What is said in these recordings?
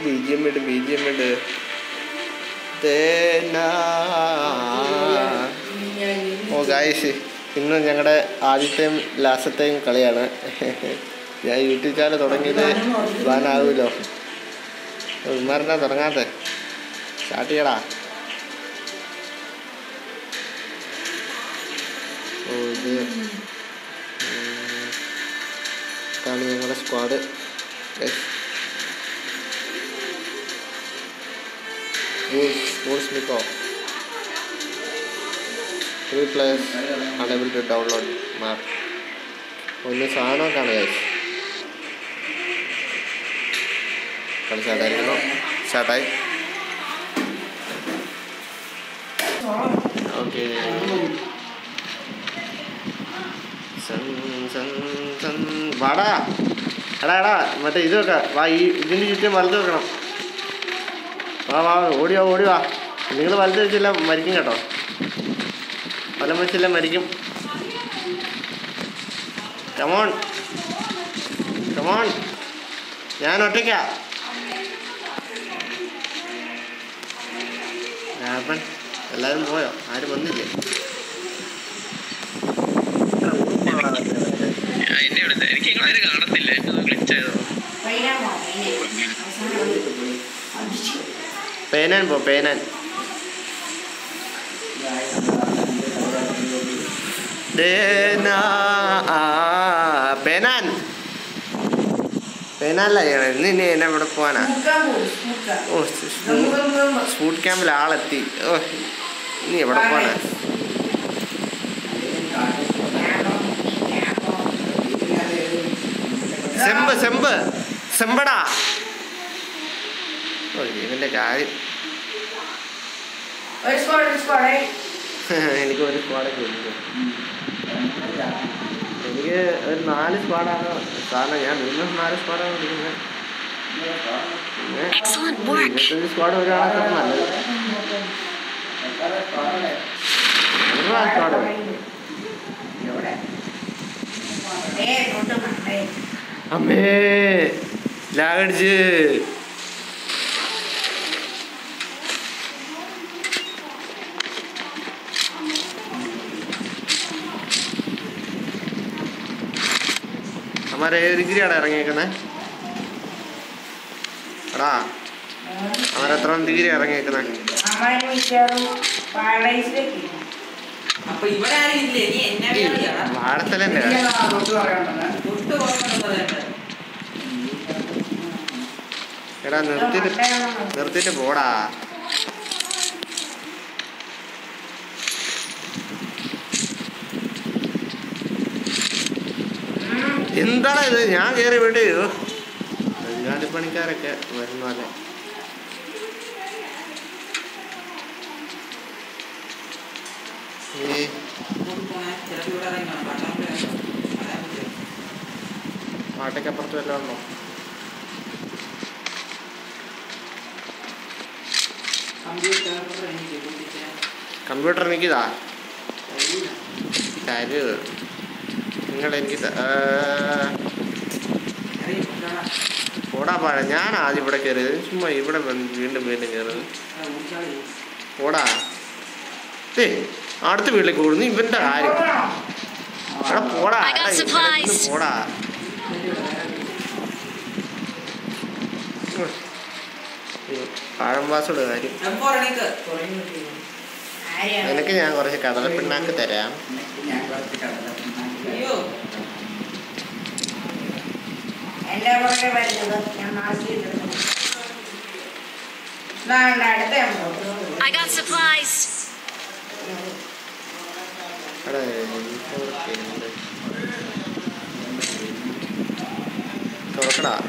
B G M ഇട് B G M ഇട് തേനാ. ഓ ഗായ്സ് ഇന്ന് ഞങ്ങളുടെ ആദ്യത്തെയും ലാസ്റ്റത്തെയും കളിയാണ് ഞാൻ യൂട്യൂബ് ചാനൽ തുടങ്ങിയത് ബാനാകുമല്ലോ ഉമ്മാരെന്നാ തുടങ്ങാത്തെ സ്റ്റാർട്ട് ചെയ്യടാ ഓ ഇത് ഉം, ഇതാണ് ഞങ്ങളുടെ സ്ക്വാഡ് സ്മിക്കോ three players unable to download map ഒന്ന് സാധനമൊക്കെയാണ് ഗൈസ് കളി സ്റ്റാർട്ടായിരിക്കുന്നു സ്റ്റാർട്ടായി ഓക്കെ വാടാ എടാ എടാ മറ്റേ ഇത് വെക്ക വാ ഈ ഇതിന് ചുറ്റും വലുത് വെക്കണം വാ വാ ഓടി വാ ഓടി വാ നിങ്ങൾ വലുത് വെച്ചില്ല മരിക്കും കേട്ടോ വലം വെച്ചില്ല മരിക്കും കമോൺ കമോൺ ഞാൻ ഒറ്റയ്ക്കാ രാപ്പൻ എല്ലാവരും പോയോ ആരും വന്നില്ലേ എന്നെ വിളിച്ചത് എനിക്ക് നിങ്ങളാരും കാണത്തില്ല വിളിച്ചതോ പേനാൻ പോ പേനാൻ ദേനാ, ആ, പേനാൻ പേനാനല്ല ചെയ്യണേ ഇന്ന് ഇനി എന്നെ ഇവിടെ പോവാനാ ഓ സ്കൂട്ട് ക്യാമ്പിൽ ആളെത്തി ഓ ഇനി എവിടെ പോവാനാ സെമ്പ് സെമ്പ് സെമ്പടാ ഓ ഇവന്റെ കാര്യം ഒരു സ്ക്വാഡ് ഒരു സ്ക്വാഡ് എനിക്ക് ഒരു സ്ക്വാഡൊക്കെ ഉണ്ട് എനിക്ക് ഒരു നാല് സ്ക്വാഡാണ് കാരണം ഞാൻ മിനിമം നാല് സ്ക്വാഡാണ് വിളിക്കുന്നത് പിന്നെ Excellent work. ഇരുപത്തഞ്ച് സ്ക്വാഡ് ഒരാളൊക്കെ നല്ലത് ഒരുപാട് സ്ക്വാഡ് ഏ തൊട്ട് മണ്ടേ അമ്മേ ലാഗടിച്ച് അമ്മാരെ ഏത് ഡിഗ്രിയാണ് ഇറങ്ങിയേക്കുന്നത് എടാ അവരെത്ര ഡിഗ്രി ഇറങ്ങിയേക്കുന്നത് അമ്മായി മിക്കവാറും പാരഡൈസിലേക്ക് അപ്പൊ ഇവിടെ ആരും ഇല്ലേ നീ എന്നെ വിളിയാ വാഴത്തലല്ലേ തൊട്ട് പോകുന്നത് എടാ നിർത്തിയിട്ട് നിർത്തിയിട്ട് പോടാ എന്താണ് ഇത് ഞാൻ കയറി വേണ്ടി പണിക്കാരൊക്കെ വരുന്ന പോലെ ഈ ചിലപ്പോൾ ഇവിടെ ഇറങ്ങി കാണും പട്ടാമ്പി പാട്ടയ്ക്കപ്പുറത്ത് വല്ലതും ഉണ്ടോ കമ്പ്യൂട്ടർ എനിക്ക് കുട്ടിച്ച കമ്പ്യൂട്ടർ എനിക്കിതാ കാര്യം നിങ്ങൾ എനിക്ക് ത- ആ, അറിയില്ല പോടാ പാഴ ഞാൻ ആദ്യം ഇവിടെ കയറിയത് ചുമ്മാ ഇവിടെ വന്ന് വീണ്ടും വീണ്ടും കയറുന്നത് പോടാ ഏ അടുത്ത വീട്ടിലേക്ക് കൂടുന്നു ഇവന്റെ കാര്യം എടാ പോടാ I got എടാ, ഇവിടെ supplies. ഇരുന്ന് പോടാ പഴംവാസോട് കാര്യം എമ്പോറണിക്ക് ആരെയാണ് നിനക്ക് ഞാൻ കുറച്ച് കടലപ്പിണ്ണാക്ക് തരാം അയ്യോ എന്റെ പുറകെ വരുന്നത് ഞാൻ മാറ്റിയിട്ടുണ്ട് നാളെ അടുത്ത I got supplies. എടാ ഇതൊക്കെ ഉണ്ട്. തുറക്കടാ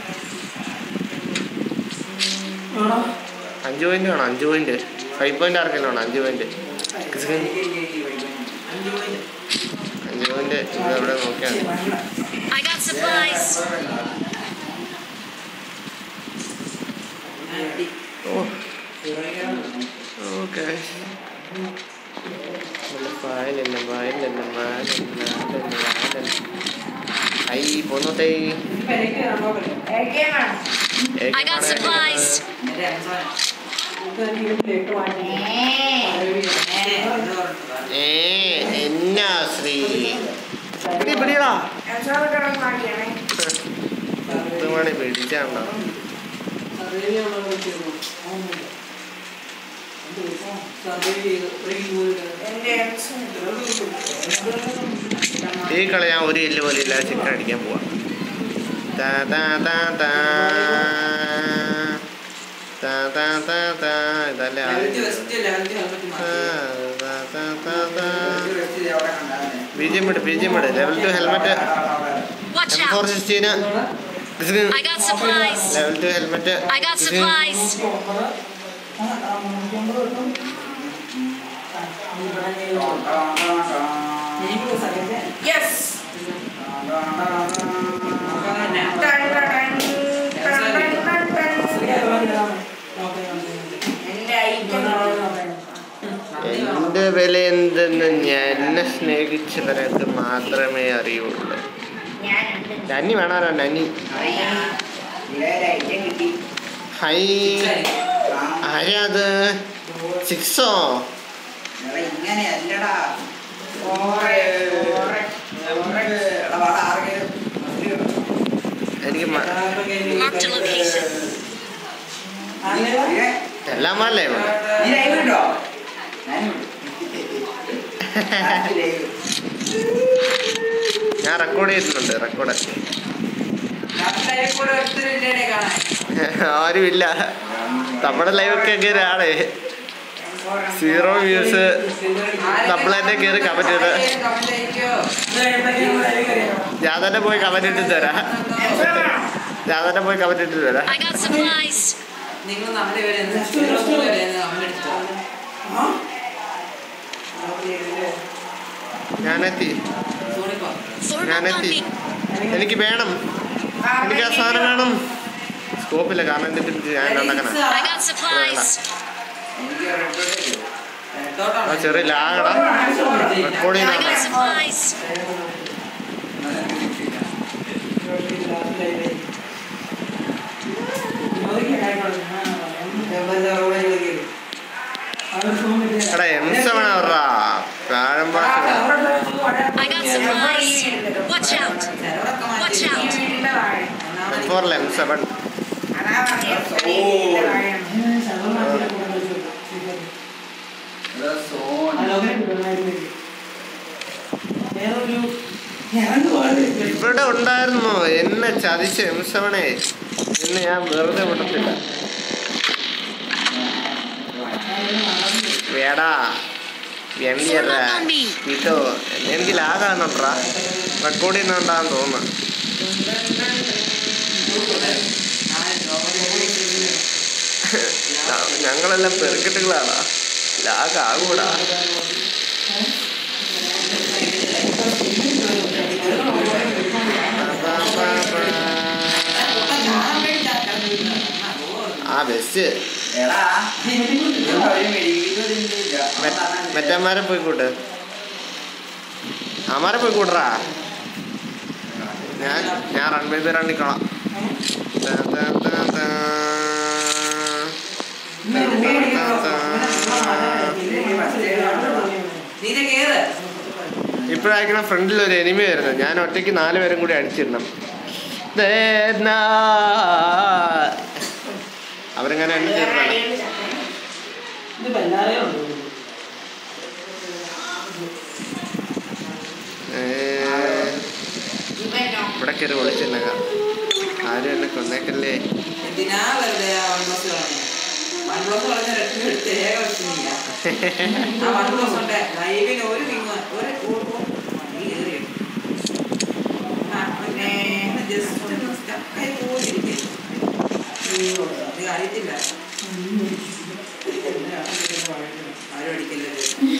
അഞ്ച് പോയിന്റ് വേണം അഞ്ച് പോയിന്റ് ഫൈവ് പോയിന്റ് ആർക്കെല്ലാം വേണം അഞ്ച് പോയിന്റ് അഞ്ച് പോയിന്റ് ഇത് എവിടെ നോക്കിയാൽ മതി I got supplies. ഓ ഓക്കെ ഫയലില്ല ഫയലില്ല മാലില്ല ഐ പോന്നോട്ടേ ഏകേ വേണം I got supplies. എന്റെ അംസോനെ. ഏ, ഏ, ഇത് പറഞ്ഞിട്ടുണ്ടോ? ഏ എന്നാ ശ്രീ പിടി പിടിയടാ അഞ്ചാറ് കിടന്ന് മാറ്റിയാണേ. പത്ത് മണി പിടിച്ചാണ്ടോ എന്റെ അംശം ഈ കളി ഞാൻ ഒരു എല്ല് പോലും ഇല്ല ചിക്കൻ അടിക്കാൻ പോവാ താ താ താ താ. താ താ താ താ. ഇതല്ലേ ലെവൽത്ത് വെസ്റ്റ്, ലെവൽത്ത് ഹെൽമെറ്റ് മാറ്റി. ബിജിഎം ഇട് ബിജിഎം ഇട് level two helmet Watch M four out! Sixteen I got supplies. Level two helmet I got supplies. Yes നോക്കാതെ ടൺ ടൺ ടൺ ടൺ ടൺ ടൺ. എന്റെ ഐറ്റം എന്റെ വില എന്തെന്ന് ഞാൻ എന്നെ സ്നേഹിച്ചവരൊക്കെ മാത്രമേ അറിയുള്ളൂ ഞാനുണ്ട് നന്നി വേണമല്ലോ നന്നി ഹൈ ആരാ അത് സിക്സോ ഇങ്ങനെയല്ലടാ ഓറെ ഓറെ എനിക്ക് മ- Marked a location. എല്ലാം അല്ലേ ഞാൻ റെക്കോർഡ് ചെയ്തിട്ടുണ്ട് റെക്കോർഡ് കൂടെ ഒരുത്തരില്ലേ കാണാൻ ആരുമില്ല നമ്മുടെ ലൈവൊക്കെ എങ്ങനെയാണ് സീറോ വ്യൂസ് നമ്മളെന്നെ കയറി കമന്റ് ചെയ്ത് കമന്റ് അയക്കോ ഞാൻ തന്നെ പോയി കമന്റ് ഇട്ട് തരാം ഞാൻ തന്നെ പോയി കമന്റ് ഇട്ട് തരാം I got supplies. നിങ്ങൾ നമ്മുടെ പേര് എന്ത് സീറോ പേര് കമന്റ് അടിച്ചോ ഞാനെത്തി സോണിക്കോ Form up on ഞാനെത്തി me. എനിക്ക് വേണം എനിക്ക് ആ സാധനം വേണം സ്കോപ്പില്ല കാരണം എൻ്റെ അടുത്ത് ഞാൻ ഉണ്ടാക്കണം I got supplies. ആ ചെറിയ ലാഗടാ റെക്കോർഡ് I got ചെയ്യുന്ന supplies. എടാ എം സെവൻ ആവറാ കാഴം ഭാഷ I got supplies. Watch out! Watch out! വീടിന്റെ താഴെ എം ഫോറിൽ എം സെവൻ അതാ പറഞ്ഞത് വീടിന്റെ താഴെയാണ് ഇവിടെ ഉണ്ടായിരുന്നു എന്നെ ചതിച്ച എം സെവനെ ഇന്ന് ഞാൻ വെറുതെ വിടത്തില്ല വേടാ എണ്ണിയറ കിട്ടോ എനിക്ക് ലാഗാണെട്രാ റെക്കോർഡ് ചെയ്യുന്നുണ്ടാന്ന് തോന്നുന്നു ഞങ്ങളെല്ലാം പെരുക്കെട്ടുകളാടാ ലാഗാകൂടാ ആ ബെസ്റ്റ് മറ്റന്മാരെ പോയിക്കൂട്ട് അമാരെ പോയിക്കൂട്ടറാ ഞാൻ ഞാൻ റൺ ചെയ്ത് രണ്ടിക്കോളാം നീനെ കേറ് ഇപ്പോഴായിരിക്കണ ഫ്രണ്ടിൽ ഒരു എനിമി വരുന്നത് ഞാൻ ഒറ്റയ്ക്ക് നാല് പേരും കൂടി അടിച്ചിടണം ദേനാ. അവരെങ്ങനെ എണ്ണി തീർന്നാണ് ഇവനോ ഇവിടെ കയറി വിളിച്ചിട്ടുണ്ടാകാം ആരും എന്നെ കൊന്നേക്കല്ലേ എന്തിനാ വെറുതെ ആ വൺ പ്ലസ് കളഞ്ഞ വൺ പ്ലസ് കളഞ്ഞ രക്ഷ എടുത്ത് ഏക വെച്ചില്ല ആ വൺ പ്ലസ് ഉണ്ട് ലൈവിന് ഒരു വിങ് ഒരു ഒരു- ഒരു- നീ കേറി. ആ, പിന്നെ ജസ്റ്റ് ഒന്ന് stuck ആയി പോയിരിക്കും. ഇത് അറിയത്തില്ല ആരും അടിക്കല്ലേ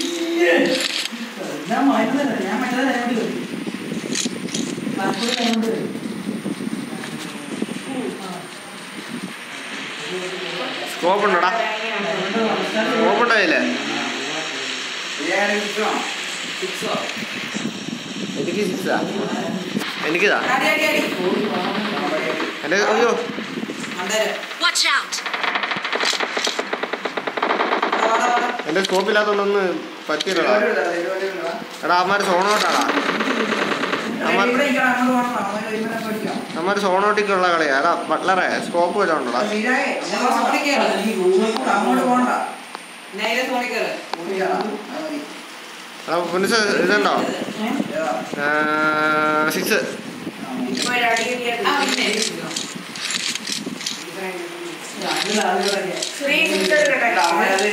സ്കോപ്പ് ഉണ്ടോടാ സ്കോപ്പ് ഉണ്ടോ അതില് സിക്സോ എനിക്ക് സിക്സാ എനിക്കിതാ അടി അടി അടി എൻ്റെ അയ്യോ മണ്ട എന്തായാലും Watch out! വാടാ, വാടാ. എൻ്റെ സ്കോപ്പില്ലാത്തതുകൊണ്ടൊന്ന് പറ്റിയില്ലടാ എടാ അമ്മമാർ സോണോട്ടാടാ അമ്മ ഇവിടെ ഇരിക്കണം, അങ്ങോട്ട് പോകണം. അവൻ ഇവിടെ പഠിക്കാം. അമ്മമാർ സോണോട്ടിക്കുള്ള കളിയാ എടാ ബട്ട്ലറെ സ്കോപ്പ് വല്ലതും ഉണ്ടോടാ ശരിയായി. ഞാൻ സോണിൽ കയറാം. അങ്ങോട്ട് പോകണ്ട നേരെ സോണിൽ കയറ്. എടാ പുനിസ് ഇതുണ്ടോ സിക്സ് ഇപ്പൊ ഒരു അടി കിട്ടിയത്. ആ, പിന്നെ എനിക്ക് കിട്ടണം. ശ്രീ സിസ്റ്റർ കേട്ടോ.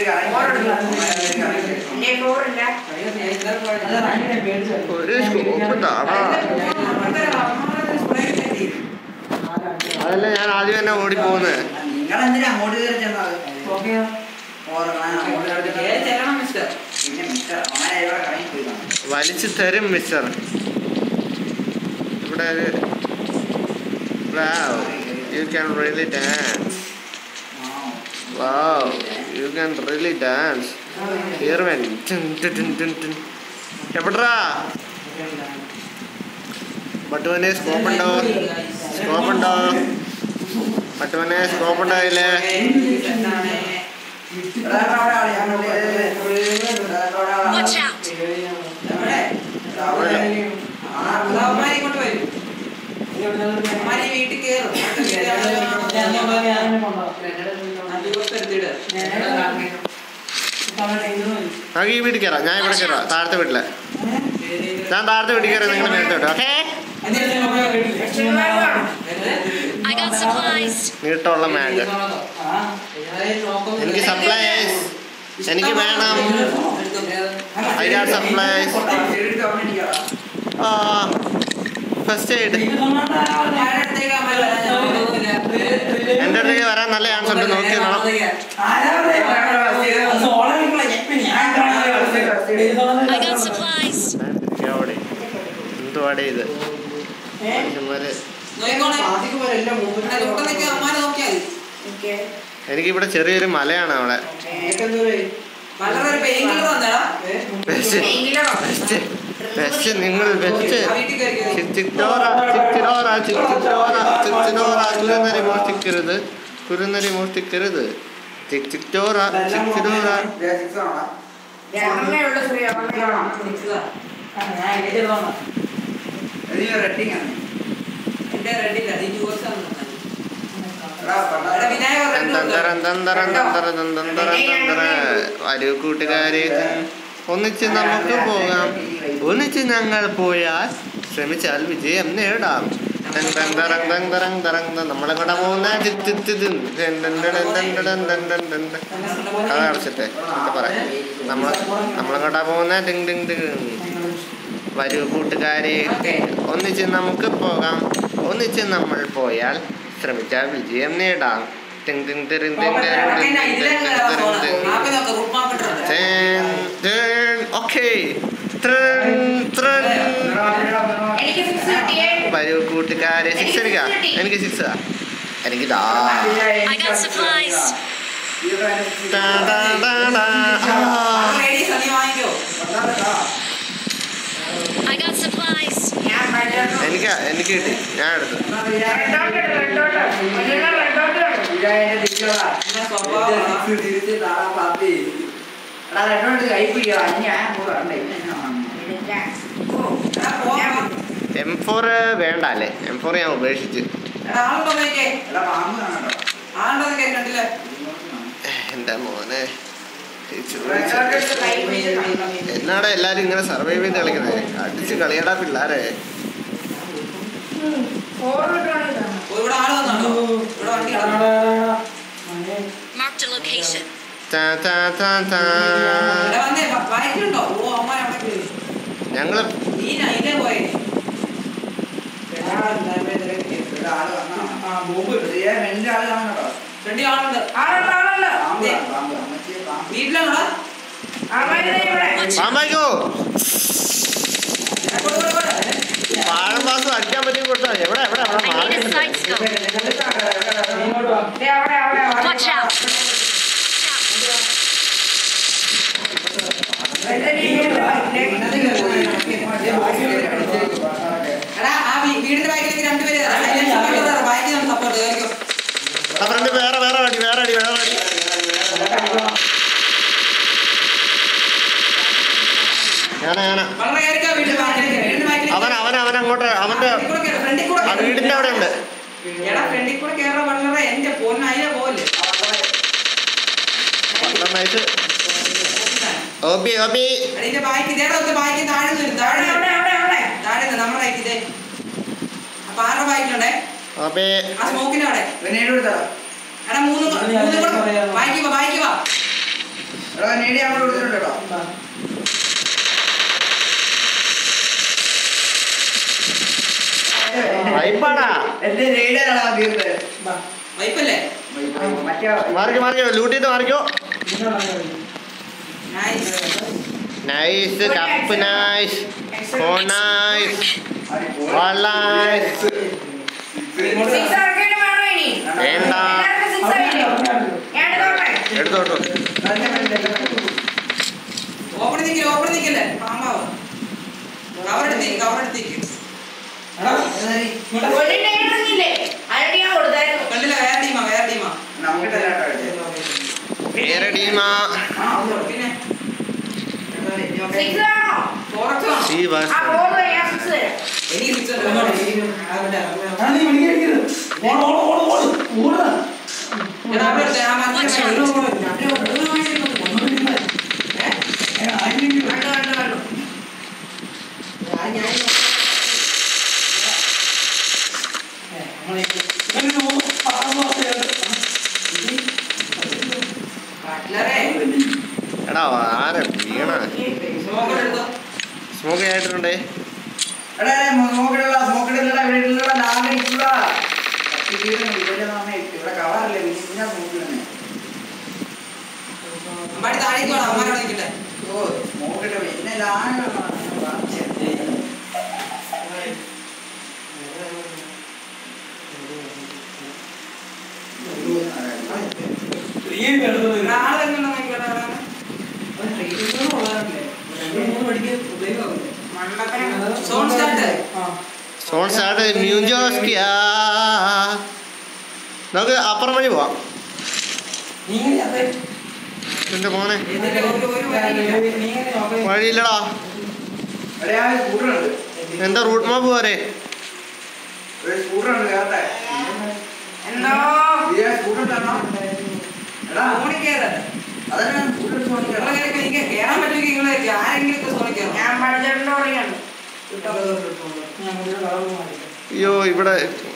എന്റെ ഫോറില്ല. അയ്യോ, ഞാൻ ഇന്നലെ പോയത്. ഒരു സ്കോപ്പ് ഉണ്ടാടാ അവിടുത്തെ അമ്മമാരുടെ സ്പ്രേ കിട്ടി. അതല്ല ഞാൻ ആദ്യം തന്നെ ഓടിപ്പോകുന്നത് നിങ്ങൾ എന്തിനാ അങ്ങോട്ട് കയറി ചെന്നത് ഓർക്കണം അങ്ങോട്ട് കയറി ചെന്നത്. കേറി ചെല്ലണം മിസ്റ്റർ. പിന്നെ മിസ്റ്റർ അവനെ ഇവിടെ കറങ്ങി പോയി കാണും. വലിച്ചു തരും മിസ്റ്റർ ഇവിടെ ഒരു you can really dance Wow, you can really dance. Here when എവിടാ ബട്ടുവനെ സ്കോപ്പ് ഉണ്ടോ സ്കോപ്പ് ഉണ്ടോ ബട്ടുവനെ സ്കോപ്പ് ഉണ്ടോ അതില് എന്താണ്? ഇതാണ് അവിടെ ആള്. അങ്ങോട്ട് ഇതാണ് അവിടെ ആള്. Watch out! എവിടെ? ആ, അവന്മാര് ഇങ്ങോട്ട് വരും. അവന്മാര് ഈ വീട്ടിൽ കേറും. അങ്ങോട്ട് കേറി അവിടെ നദി പുറത്തെടുത്തിട്. നമുക്ക് ഈ വീട്ടിൽ കയറാം ഞാൻ ഇവിടെ കയറാം താഴത്തെ വീട്ടിലെ ഞാൻ താഴത്തെ വീട്ടിൽ കയറാം നിങ്ങൾ നേരത്തെ വിട്ടോ ഓക്കെ I got supplies. നീട്ടമുള്ള മാഗ് എനിക്ക് സപ്ലൈസ് എനിക്ക് വേണം ഐ ഗാട്ട് സപ്ലൈസ് എടുത്ത് അവിടെ ഇരിക്കണം. ആ ഫസ്റ്റ് എയ്ഡ് അടുത്തേക്ക് അവന്മാര് വരാൻ ഞാൻ പോകുന്നില്ല. എൻ്റെ അടുത്തേക്ക് വരാൻ നല്ല ചാൻസ് ഉണ്ട് നോക്കി നോക്കണം I got supplies. അവിടെ എന്തുവാടെ ഇത് മനുഷ്യന്മാര് നോക്കിക്കോണേ. ഇവിടെ ഇവിടെ നിൽക്കുക അവന്മാരെ നോക്കിയാൽ മതി. എനിക്ക് എനിക്കിവിടെ ചെറിയൊരു മലയാണ് അവിടെ വളരെ ഒരു പെയിൻ കില്ലർ വന്നേടാ ബെസ്റ്റ് എങ്കിലോ ബെസ്റ്റ് ബെസ്റ്റ് നിങ്ങൾ ബെസ്റ്റ് ആ വീട്ടിൽ കയറി കയറി. ചിച്ചിറ്റോറ ചിച്ചിരോറ ചിച്ചിറ്റോറ ചിച്ചിരോറ കുരുന്നരി മോഷ്ടിക്കരുത് കുരുന്നരി മോഷ്ടിക്കരുത് ചിച്ചിറ്റോറ ചിച്ചിരോറ രണ്ടെണ്ണേ ഉള്ളു ശ്രീ അവനെ ഇതാ. റെഡിങ് ആണ് എന്റെ റെഡില്ല നീ ജൂസ് ആണ് തന്നത്. എടാ, പണ്ടാ- എടാ, വിനായകർ റെഡ് തന്തരം ഉണ്ട്. തന്തരം തന്തരം തന്തരം തന്തര വരൂ കൂട്ടുകാരെ ഒന്നിച്ച് നമുക്ക് പോകാം ഒന്നിച്ച് ഞങ്ങൾ പോയാൽ ശ്രമിച്ചാൽ വിജയം നേടാം തൻ തൻ തറം തൻ തറം തറം തൻ. നമ്മളെ കൂടെ പോകുന്ന ചിത്ത് ചിത്ത് തിൻ. ദൻ ദൻ ദൻ ദൻ ദൻ ദൻ ദൻ ദൻ ദൻ ദൻ. കഥ അടച്ചിട്ടെ എന്നിട്ട് പറയാം നമ്മൾ നമ്മളെ കൂടെ പോകുന്ന ടിങ് ടിങ് ടിങ് വരൂ കൂട്ടുകാരെ ഒന്നിച്ച് നമുക്ക് പോകാം ഒന്നിച്ച് നമ്മൾ പോയാൽ ശ്രമിച്ചാൽ വിജയം നേടാം ടിങ് ടിങ് തിറിൻ ടിങ് ടിങ് എടാ, ടിങ് ഇതിലെ ടിങ് കേറാ ടിങ് പോണെ. ടിങ്. മാപ്പ് നോക്ക്, റൂട്ട് മാപ്പ് ഇട്ടിട്ടുണ്ട്. Turn, turn, okay. Turn, turn. എനിക്ക് സിക്സ് കിട്ടിയേ വരൂ കൂട്ടുകാരെ സിക്സ് എടുക്ക എനിക്ക് സിക്സ് എനിക്ക് ദാ I got supplies. ഡാ, ഡാ, ഡാ, ഡാ. ആ. അത് ready, സനി വാങ്ങിക്കോ. I got supplies. ഞാൻ പഞ്ചായത്ത് എനിക്ക് എനിക്ക് കിട്ടി ഞാൻ എടുത്തു റെഡോട്ട് റെഡോട്ട് ഒന്നിനെ റെഡോട്ട് ഇതായത് തിരിച്ചോളാ. നിന്റെ സ്വഭാവമാ. തിരിച്ച് തിരിച്ച് താഴെ പാത്തി ചെയ്തു. എടാ, രണ്ടോട്ട് കൈ പിടിക്കണം. ഇനി ഞാൻ കൂടെ ഉണ്ട്. ഇനി എന്നെ വേണം. എടാ, പോവാം. എം ഫോർ വേണ്ട അല്ലേ എം ഫോർ ഞാൻ ഉപേക്ഷിച്ച് എടാ, ആളുണ്ടോ നോക്കിക്കേ. എടാ, പാമ്പ് കാണട്ടോ. ആളുണ്ടോ നോക്കിക്കേ, കണ്ടില്ലേ? എൻ്റെ മോനെ ഈ റെഡോട്ട് ചോദിച്ച കൈ പിടിച്ച് എന്നാടാ എല്ലാരും ഇങ്ങനെ സർവൈവ് ചെയ്ത് കളിക്കുന്നത് അടിച്ച് കളിയടാ പിള്ളാരെ ഫോർ കിട്ടുവാണെങ്കിൽ ഓ, ഇവിടെ ആള് വന്നോ ഇവിടെ വണ്ടി കിടന്നു. Marked a location. താ, താ, താ, താ. ഇവിടെ വന്നേ ബ- ബൈക്കിലുണ്ടോ ഓ അമ്മ അവിടെ കയറി ഞങ്ങള് ഈ നൈലേ പോയേ ഇവിടെ ആള് വന്നതാണ്. ചെറിയ മെലിഞ്ഞ ആള് കാണും കേട്ടോ. രണ്ട് ആളുണ്ട് ആളുണ്ട് ആളുണ്ട് പാമ്പ് കാണും, പാമ്പ്. അമ്മച്ചിയെ പാമ്പ്. വീട്ടിലാണോടാ അവനെ ഇവിടെ പാമ്പായിക്കോ കൊടു, കൊടു, കൊടു. പാഴം പാസം അടിക്കാൻ പറ്റി കൊടുത്താ എവിടെ എവിടെ എവിടെ I need a മാറി sight scope. ദേ അവിടെ അവിടെ Watch out. എടാ ആ വീ- വീടിന്റെ ബാക്കിലേക്ക് രണ്ടുപേര് ബൈക്കിൽ സപ്പോർട്ട് കയറിക്കോ അവിടെ നൈസ് ഓബി ഓബി അതിന്റെ ബാക്കി ഇതേടെ ഒന്ന് ബാക്കി താഴെ നിന്ന് വരും, താഴെ അവിടെ നിന്ന്. അവിടെ അവിടെ താഴെ നിന്ന് നമ്മുടെ ബാക്കി ഇതേ അപ്പൊ ആരുടെ ബാക്കിലുണ്ടേ ഓബി ആ സ്മോക്കിന്റെ അവിടെ നേടി കൊടുത്തോ എടാ മൂന്ന് മൂന്ന് കൂടെ ബാക്കി വാ ബാക്കി വാ എടാ നേടി അങ്ങോട്ട് കൊടുത്തിട്ടുണ്ട് കേട്ടോ വൈപ്പാടാ എന്റെ നേടിയാണോ തീർത്ത് വൈപ്പല്ലേ മറ്റേ മാറിക്കോ മാറിക്കോ ലൂട്ട് ചെയ്ത് മാറിക്കോ nice nice cup nice phone nice വാൾ നൈസ് സിക്സ് ആർക്കേലും വേണോ ഇനി വേണ്ട. എല്ലാവർക്കും സിക്സ് ആയില്ലേ ഞാൻ എടുത്തോട്ടെ എടുത്തോട്ടോ ഓപ്പൺ നിൽക്കില്ല ഓപ്പൺ നിൽക്കില്ലേ പാമ്പാവ് കവറെടുത്തേക്ക് കവറെടുത്തേക്ക് കൊല്ലിന്റെ ഇറങ്ങില്ലേ അതിനോട് ഞാൻ കൊടുത്തായിരുന്നു കണ്ടില്ല വേറെ ടീമാ വേറെ ടീമാ നമുക്ക് വേറെ ടീമാ പിന്നെ സിക്സ് വേണോ ഫോറക്സ് വേണോ ഈ ആ ബസ് ബോൾ ഞാൻ സിക്സ് തരാം എനിക്ക് സിക്സ് ഉണ്ട് എടാ അവിടെ എടുത്തേ ആ മരത്തിന്റെ മേലെ. കണ്ടു കണ്ടു കണ്ടു ബട്ട്ലറേ എടാ ആരെ വീണ സ്മോക്കർ എടുത്തോ സ്മോക്ക് ആയിട്ടുണ്ടേ എടാ നോക്കിയുള്ള നോക്കിയുള്ള വീട്ടിലുള്ള ലാഗടിക്കുക ഇവിടെ നന്നായിട്ട് ഇവിടെ കവറില്ലേ പിന്നെ നോക്കില്ലേ അമ്പാടി താഴേക്ക് വേണം അമ്മാരോട് നിൽക്കട്ടെ ഓ നോക്കട്ടെ പിന്നെ ലാഗ നാളെ വരുന്നുണ്ടോ നോക്കിക്കോട്ടെ സോൺ സ്റ്റാർട്ട് സോൺ സ്റ്റാർട്ട് മ്യൂജോസ്കിയാ നമുക്ക് അപ്പുറം വഴി പോവാം എന്റെ മോനെ ഇതിന്റെ ഒരു ഒരു വഴിയില്ല വഴിയില്ലടാ എടാ ആ സ്കൂട്ടറുണ്ട് എന്താ റൂട്ട് മാപ്പ് പോരെ ഒരു സ്കൂട്ടറുണ്ട് കേട്ടെ എന്തോ ഇതിലെ സ്കൂട്ടർ തരണോ എടാ സോണിൽ കയറ് അതന്നെ സ്കൂട്ടർ നിങ്ങളെ കയറി എനിക്ക് കയറാൻ പറ്റുമെങ്കിൽ നിങ്ങൾ ആരെങ്കിലും ഒക്കെ സോണിൽ കയറും ഞാൻ പഠിച്ചിട്ടുണ്ട് തുടങ്ങിയാണ് അയ്യോ ഇവിടെ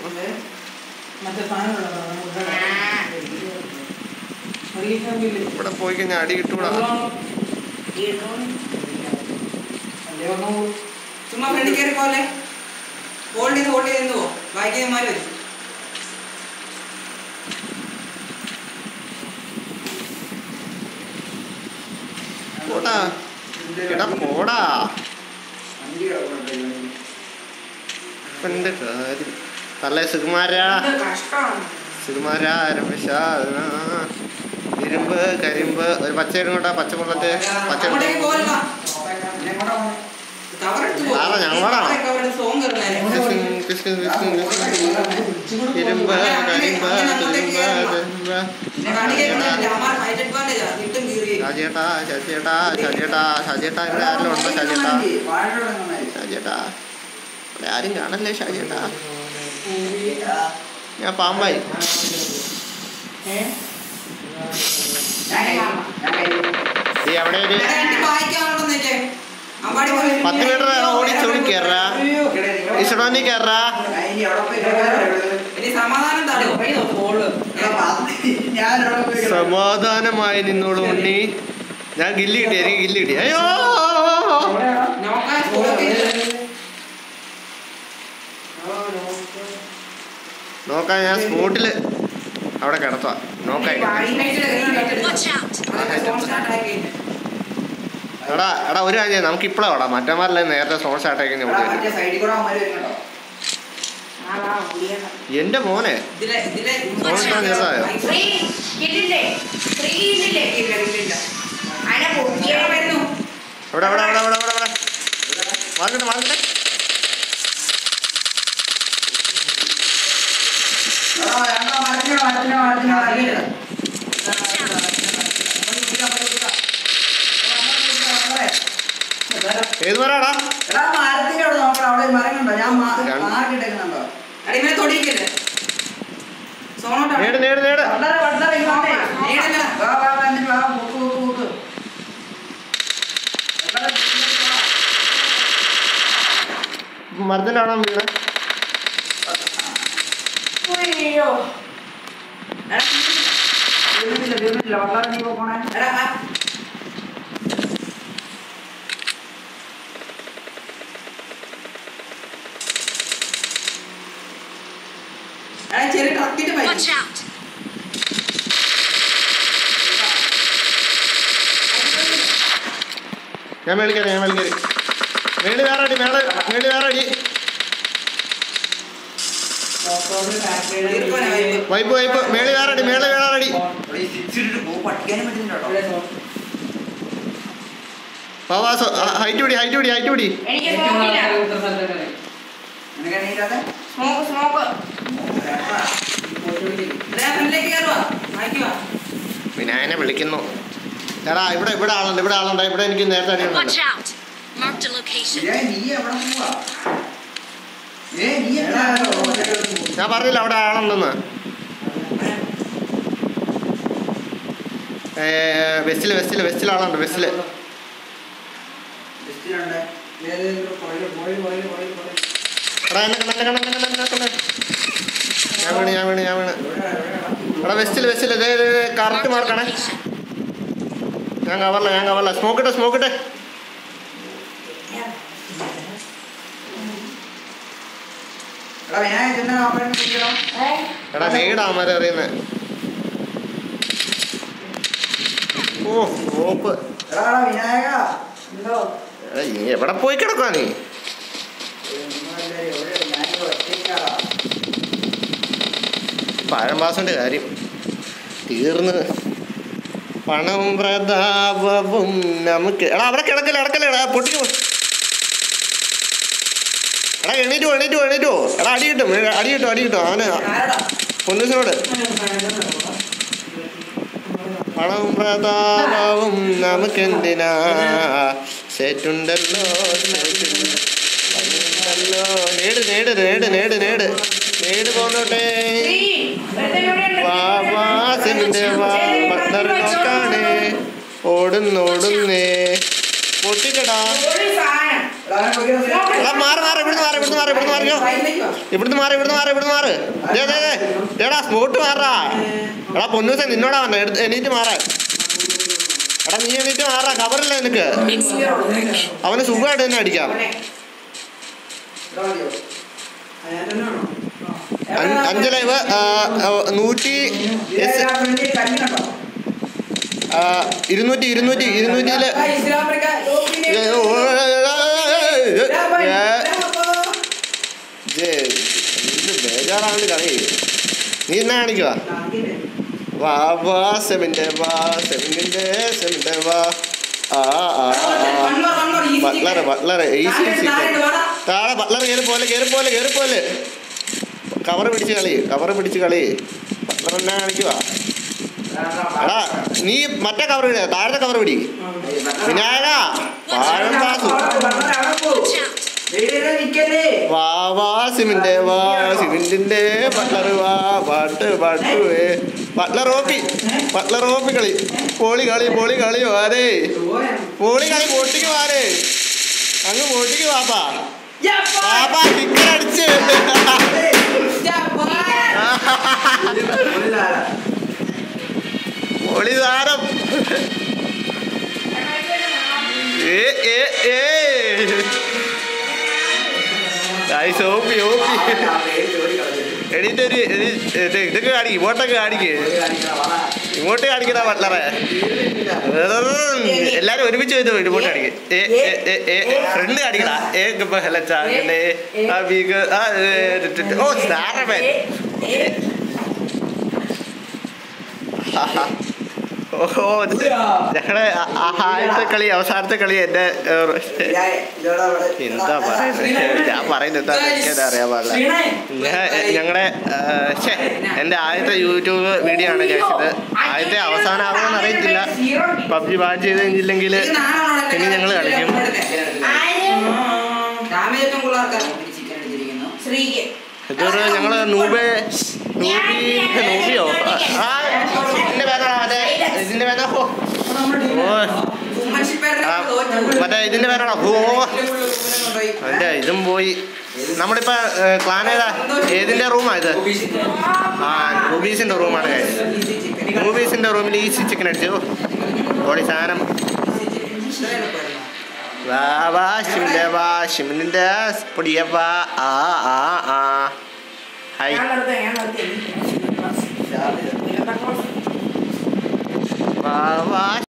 ഇവിടെ പോയി കഴിഞ്ഞാൽ അടി കിട്ടൂടാ ചുമ്മാ ഫ്രണ്ടിൽ കയറി പോലെ ഹോൾഡ് ചെയ്ത് ഹോൾഡ് ചെയ്ത് പോ ബാക്കിയന്മാർ വരും പോടാ എടാ പോടാ വണ്ടി കിടപ്പുണ്ട്. ഇപ്പൊ എന്റെ കാര്യം തള്ളേ സുകുമാരാ എന്ത് കഷ്ടമാണ് സുകുമാരാ രമേശ ഇരുമ്പ് കരിമ്പ് ഒരു പച്ച ഇങ്ങോട്ടാ പച്ച കൊള്ളത്തെ പച്ച അങ്ങോട്ടേക്ക് പോരല്ല പിന്നെ എങ്ങോട്ടാ പോണെ? കവറെടുത്ത് പോ ആരാ, ഞങ്ങളാണോ? കവറെടുത്ത് സോങ് കയറുന്നേരെ ഇരുമ്പ് കരിമ്പ് തുരുമ്പ് കരിമ്പ് ഷാജിയേട്ടാ ഷാജിയേട്ടാ ഷാജിയേട്ടാ ഷാജിയേട്ടാ ഇവിടെ ആരെങ്കിലും ഉണ്ടോ ഷാജിയേട്ടാ വാഴയോടെ നന്നായി. ഷാജിയേട്ടാ ഇവിടെ ആരും കാണല്ലേ ഷാജിയേട്ടാ ഞാൻ പാമ്പായി ഞാൻ കൈ- ഞാൻ കൈ- ഈ അവിടെ ഒരു പത്ത് മീറ്റർ ഓടി ചോടി കയറാ ഇവിടെ നിങ്ങൾ- ഇസഡോനി കയറാ ഞാൻ ഇനി എവിടെ പോയി കിടക്കാനാ? ഇനി സമാധാനം തടയോ എടാ, പത്ത് ഞാൻ എവിടെ പോയി കിടക്കാനാ? സമാധാനമായി നിന്നോളൂ ഉണ്ണി ഞാൻ ഗില്ലി കിട്ടി എനിക്ക് ഗില്ലി കിട്ടി അയ്യോ നോക്കാൻ സ്കൂളൊക്കെ നോക്കാൻ ഞാൻ സ്പോട്ടില് അവിടെ കിടത്തുക നോക്കായി Watch out! എടാ എടാ ഒരു കാര്യം ചെയ്യാം, നമുക്ക് ഇപ്പോഴാ ഓടാം മറ്റന്മാരല്ലേ നേരത്തെ സോൺ സ്റ്റാർട്ട് ആക്കി എടാ, ഓടി മറ്റേ സൈഡിൽ കൂടെ അവന്മാര് വരുന്നുണ്ടോ? എന്റെ മോനെ ഇതിലെ ഇതിലെ സോൺ സ്റ്റാർട്ട് ചെയ്തതായോ ഫ്രീ കിട്ടില്ലേ ഫ്രീ കിട്ടില്ലേ ഇല്ല, ഇല്ല, ഇല്ല. അതിനെ ഇയാള് പൊക്കിയാൽ വരുന്നു ഇവിടെ ഇവിടെ ഇവിടെ ഇവിടെ ഇവിടെ ഇവിടെ മാർക്കട്ടെ മാർക്കട്ടെ എടാ, രണ്ടോ മരത്തിനോ, മരത്തിനോ, മരത്തിനോ, മരത്തിനോ. Watch out! ഏത് മരാടാ എടാ, മരത്തിന്റെ അവിടെ നോക്കണം അവിടെ ഒരു മരം കണ്ടോ ഞാൻ രണ്ട്. മാർക്കിട്ടേക്കുന്നുണ്ടോ അടിമനെ തൊടിയിക്കല്ലേ സോണോട്ടാണ് നേട് നേട് നേട് വളരെ വളരെ ഇങ്ങോട്ടേ നേടല്ല വാ വാ വാ എന്നിട്ട് വാ പൊക്ക് പൊക്ക് മരത്തിൻ്റെ ആണോ വീണ് അയ്യോ എടാ, തീർന്നിട്ടില്ല തീർന്നിട്ടില്ല വള്ളാറ് നീ പോണേ എടാ, ആ. എടാ, ചെറിയ ട്രക്കിന്റെ പൈപ്പ്. Watch out! ഞാൻ മേളിക്കറി ഞാൻ മേളിക്കറി മേളി വേറെ അടി മേള മേളി വേറെ അടി തീർക്കുവാണ് പൈപ്പ്. വൈപ്പ് വൈപ്പ് മേളി വേറെ അടി മേളി വേറെ അടി ഈ സിക്സ് ഇട്ടിട്ട് പോ പഠിക്കാനും പറ്റുന്നുണ്ടോ പവാസോ ഹൈറ്റ് പിടി ഹൈറ്റ് പിടി ഹൈറ്റ് പിടി എനിക്ക് സ്മോക്കില്ല നിനക്ക് എണീറ്റാതെ സ്മോക്ക് സ്മോക്ക് എടാ, ഫ്രണ്ടിലേക്ക് കയറുവാ. മാറ്റി വാ. വിനായനെ വിളിക്കുന്നു എടാ ഇവിടെ ഇവിടെ ആളുണ്ട് ഇവിടെ ആളുണ്ട് ഇവിടെ എനിക്ക് നേരത്തെ Watch അടിയുണ്ട് out! Marked a location. ഏ നീ എവിടെ പോവാ ഏ നീ എവിടെ ഞാൻ പറഞ്ഞില്ല അവിടെ ആളുണ്ടെന്ന് ബസ്സിൽ ബസ്സിൽ ബസ്സിൽ ആളുണ്ട് ബസ്സിൽ ബസ്സിലുണ്ട് എടാ എന്നെ കണ്ട എന്നെ കണ്ട എന്നെ കണ്ട എന്നെ കണ്ട ഞാൻ വീണ് ഞാൻ വീണ് ഞാൻ വീണ് എടാ ബസ്സിൽ ബസ്സിൽ കറക്റ്റ് Marked a മാർക്കാണേ location. ഞാൻ കവറില്ല ഞാൻ കവറില്ല സ്മോക്ക് ഇട്ടെ സ്മോക്ക് ഇട്ടെ എടാ വിനായക ചെന്ന ഓപ്പറേഷൻ ചെയ്യണം എടാ നേടാ മരം അറിയുന്നത് ഓ ഓപ്പ് എടാ എടാ വിനായക എന്തോ എടാ നീ എവിടെ പോയി കിടക്കുക നീ ഒന്നുമില്ല, എവിടെ വിനായക ഒറ്റയ്ക്കാടാ പഴംപാസിന്റെ കാര്യം തീർന്ന് പണവും പ്രതാപവും നമുക്ക് എടാ അവിടെ കിടക്കല്ലേ കിടക്കല്ലേ എടാ പൊട്ടിക്കോ എടാ എണീറ്റോ എണീറ്റോ എണീറ്റോ എടാ അടി കിട്ടും എ- അടി കിട്ടും അടി കിട്ടും അവന് ആരെടാ? പൊന്നൂസിനോട് പണവും പ്രതാപവും നമുക്കെന്തിനാ സെറ്റുണ്ടല്ലോ സെറ്റുണ്ടല്ലോ. പണമുണ്ടല്ലോ. നേട് നേട് നേട് നേട് നേട് നേട് പോന്നോട്ടെ വാവാസിന്റെ വാ ബട്ടർ നോക്കാണേ ഓടുന്നു ഓടുന്നേ പൊട്ടിക്കടാ എടാ അവനെ പൊയ്ക്കോ. എടാ മാറി മാറി ഇവിടുന്ന് മാറി ഇവിടുന്ന് മാറി ഇവിടുന്ന് മാറിയോ സൈഡിലേക്ക് വാ. ഇവിടുന്ന് മാറി ഇവിടുന്ന് മാറി ഇവിടുന്ന് മാറ് ദേ ദേ ദേ എടാ സ്പോട്ട് മാറാ എടാ പൊന്നൂസ നിന്നോടാ വന്നെ എടുത്ത് എണീറ്റ് മാറാൻ എടാ നീ എണീറ്റ് മാറാ കവറില്ല നിനക്ക് അവന് സുഖമായിട്ട് തന്നെ അടിക്കാം അവനെ. എടാ മതിയോ? അഞ്ച് അഞ്ച് ലൈവ് ആ, ആ, നൂറ്റി എസ് ഇതേ ആ ഫ്രണ്ടിൽ കഞ്ഞി കണ്ടോ? ആ, ഇരുന്നൂറ്റി ഇരുന്നൂറ്റി ഇരുന്നൂറ്റിയില് ആ, ഇസ്ലാമിക ലോബിനെ- ഏ, ഓ, ഏ, ഏ, ഏ, ഇതാ പോയി, ഏ, ഇതാ പോ. ഏ, ഇത് ബേജാറാണ് കളി നീ എന്നാ കാണിക്കുക വാ വാ സെമിന്റെ വാ സെമിന്റെ സെമിന്റെ വാ ആ ആ ആ One more, one more, easy butler chicken. Butler easy താഴെ ഇട്ട്, താഴെ ഇട്ട്, വാടാ. താഴെ ബട്ട്ലർ കയറി പോലെ കയറി പോലെ കയറി പോലെ കവർ പിടിച്ച് കളി കവർ പിടിച്ച് കളി ബട്ട്ലർ എന്നാ കാണിക്കുക എടാ നീ മറ്റേ കവർ പിടി താഴത്തെ കവർ പിടി വിനായക പാഴം പാസു Watch out! വെളിയില് നിക്കല്ലേ? വാ വാ സിമിന്റെ വാ സിമിന്റിന്റെ ബട്ട്ലർ വാ പാട്ട് പാട്ട് വേ ബട്ട്ലർ ഓപ്പി ബട്ട്ലർ ഓപ്പി കളി പോളി കളി പോളി കളി വാരേ പോളി കളി പൊട്ടിക്ക് വാരേ അങ്ങ് പൊട്ടിക്ക് വാപ്പാ യാ, പോ. പാപ്പാ ചിക്കൻ അടിച്ച് യാ, പോ. പൊളി താരം ഏ ഏ ഏ ഗായ്സ്, ഓപ്പി ഓപ്പി എണീറ്റ് ഒരു ഇത് ഇത് ഇതൊക്കെ കാണിക്കും ഇങ്ങോട്ടൊക്കെ കാണിക്ക് ഇങ്ങോട്ട് കാണിക്കണ ബട്ട്ലറെ എല്ലാരും ഒരുമിച്ച് ചെയ്ത് ഇങ്ങോട്ട് കാണിക്ക് ഏ ഏ ഏ ഏ ഫ്രണ്ട് കാണിക്കടാ ഏ ഗപ്പ ഹല ചാകണ്ടേ ആ ബീഗ് ആ ഏ, ട്, ട്, ട്. ഓ സ്റ്റാർമൻ ഓഹോ ഞങ്ങളുടെ ആദ്യത്തെ കളി അവസാനത്തെ കളി എന്റെ ഏ, എന്താ പറയുന്നത് ഞാൻ പറയുന്നത് എന്താ എനിക്കത് അറിയാൻ പാടില്ല ശ്രീണേ. ഞാൻ ഞങ്ങളുടെ എൻ്റെ ആദ്യത്തെ യൂട്യൂബ് വീഡിയോ ആണ് കഴിച്ചത് ആദ്യത്തെ അവസാനമാകുമെന്ന് അറിയത്തില്ല പബ്ജി ബാൻ ചെയ്ത് കഴിഞ്ഞില്ലെങ്കിൽ ഇത് നാലാണോ എന്റെ ഇനി ഞങ്ങൾ കളിക്കും ഡാമേജ് ഏറ്റവും കൂടുതൽ ആർക്കാ? ചിക്കൻ അടിച്ചിരിക്കുന്നു ശ്രീക്ക് ഇതൊരു ഞങ്ങള് നൂബേ നൂബി നൂബിയോ ആ ഇതിന്റെ പേരാ മറ്റേ ഇതിന്റെ പേരാ ഓ ഓ ഉമ്മച്ചി ആ, മറ്റേ ഇതിന്റെ പേരാണോ ഓ അതിന്റെ ഇതും പോയി നമ്മളിപ്പോ ക്ലാൻ ഏതാ ഏതിന്റെ റൂമാ ഇത് ആ മൂവീസിന്റെ റൂമാണ് മൂവീസിന്റെ റൂമിൽ ഈസി ചിക്കൻ അടിച്ചു ഓടി സാധനം വാ വാ ഷിമിന്റെ വാ ഷിമിന്റെ പൊടിയ വാ ആ ആ ആ ഹായ് ഞാൻ നിർത്തി ഞാൻ നിർത്തി വാ വാ